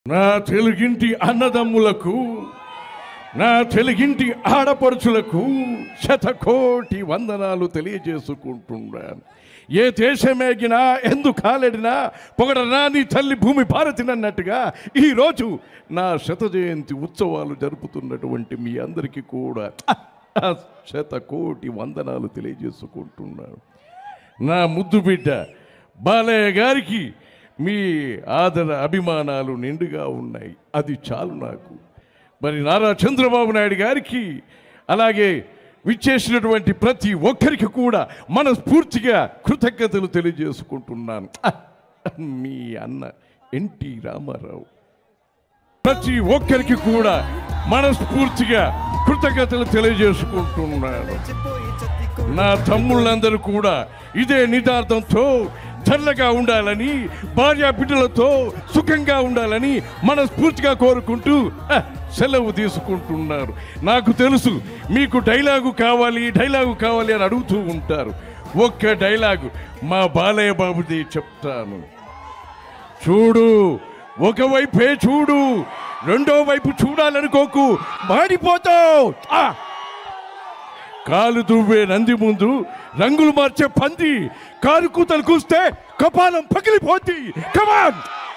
నా తెలుగింటి అన్నదమ్ములకు నా తెలుగింటి ఆడపడుచులకు శతకోటి వందనాలు తెలియజేసుకుంటున్నాను ఏ దేశమేగినా ఎందు కాలడినా పొగడనా నీ తల్లి భూమి భారతినన్నట్టుగా ఈరోజు నా శత జయంతి ఉత్సవాలు జరుపుతున్నటువంటి మీ అందరికీ కూడా శతకోటి వందనాలు తెలియజేసుకుంటున్నాను నా ముద్దు బిడ్డ బాలయ్య గారికి మీ ఆదర అభిమానాలు నిండుగా ఉన్నాయి అది చాలు నాకు మరి నారా చంద్రబాబు నాయుడు గారికి అలాగే విచ్చేసినటువంటి ప్రతి ఒక్కరికి కూడా మనస్ఫూర్తిగా కృతజ్ఞతలు తెలియజేసుకుంటున్నాను మీ అన్న ఎన్టీ రామారావు ప్రతి ఒక్కరికి కూడా మనస్ఫూర్తిగా కృతజ్ఞతలు తెలియజేసుకుంటున్నాను నా తమ్ముళ్ళందరూ కూడా ఇదే నిదార్థంతో చల్లగా ఉండాలని భార్య బిడ్డలతో సుఖంగా ఉండాలని మనస్ఫూర్తిగా కోరుకుంటూ హ, సెలవు తీసుకుంటున్నారు నాకు తెలుసు మీకు డైలాగు కావాలి డైలాగు కావాలి అని అడుగుతూ ఉంటారు ఒక్క డైలాగు మా బాలయ్య బాబుది చెప్తాను చూడు ఒకవైపే చూడు రెండో వైపు చూడాలనుకోకు మాడిపోతావు ఆ! కాలు దువ్వే నంది ముందు రంగులు మార్చే పంది కారు కూతలు కూస్తే కపాలం పగిలిపోద్ది కమాన్